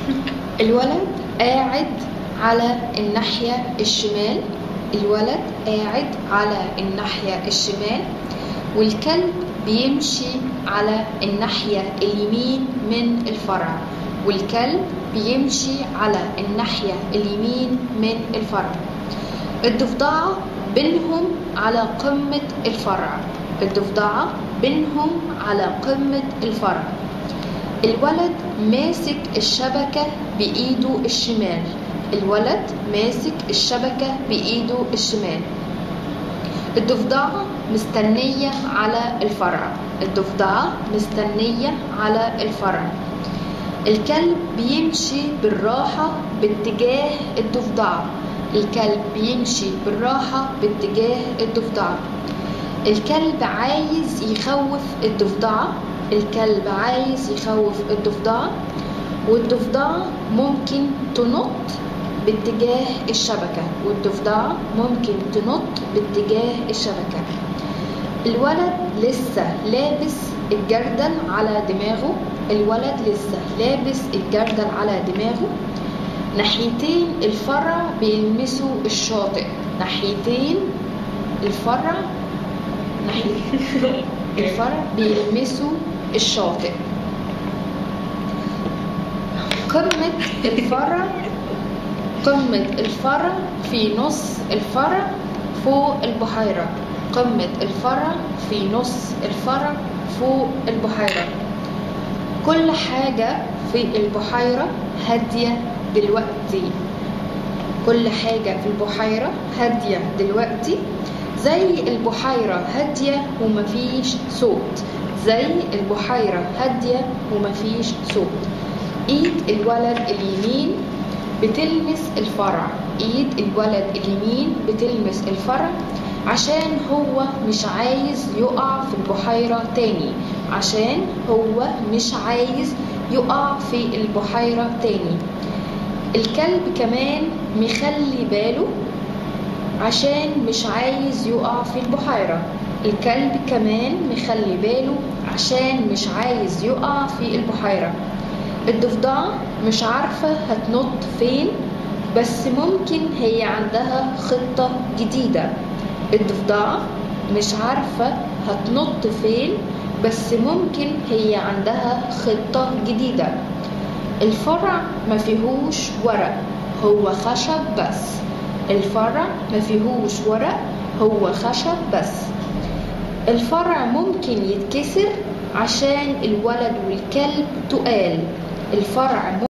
الولد قاعد على الناحية الشمال الولد قاعد على الناحية الشمال والكلب بيمشي على الناحية اليمين من الفرع والكلب بيمشي على الناحية اليمين من الفرع الضفدعة بينهم على قمة الفرع الضفدعة بينهم على قمة الفرع الولد ماسك الشبكة بإيده الشمال الولد ماسك الشبكة بإيده الشمال الضفدعة مستنية على الفرع الضفدعة مستنية على الفرع الكلب بيمشي بالراحة باتجاه الضفدعة الكلب بيمشي بالراحة باتجاه الضفدعة الكلب عايز يخوف الضفدعة الكلب عايز يخوف الضفدعة والضفدعة ممكن تنط باتجاه الشبكة والضفدعة ممكن تنط باتجاه الشبكة الولد لسه لابس الجردل على دماغه الولد لسه لابس الجردل على دماغه ناحيتين الفرع بيلمسوا الشاطئ ناحيتين الفرع ناحية الفرع بيلمسوا الشاطئ قمة الفرع قمة الفرع في نص الفرع فوق البحيرة قمة الفرع في نص الفرع فوق البحيرة كل حاجة في البحيرة هادية دلوقتي كل حاجة في البحيرة هادية دلوقتي زي البحيرة هادية ومفيش صوت زي البحيرة هادية ومفيش صوت ايد الولد اليمين بتلمس الفرع ايد الولد اليمين بتلمس الفرع عشان هو مش عايز يقع في البحيرة تاني عشان هو مش عايز يقع في البحيرة تاني الكلب كمان مخلي باله عشان مش عايز يقع في البحيرة الكلب كمان مخلي باله عشان مش عايز يقع في البحيرة الضفدعة مش عارفة هتنط فين بس ممكن هي عندها خطة جديدة الضفدعة مش عارفة هتنط فين بس ممكن هي عندها خطة جديدة الفرع ما فيهوش ورق هو خشب بس الفرع ما فيهوش ورق هو خشب بس الفرع ممكن يتكسر عشان الولد والكلب تقال الفرع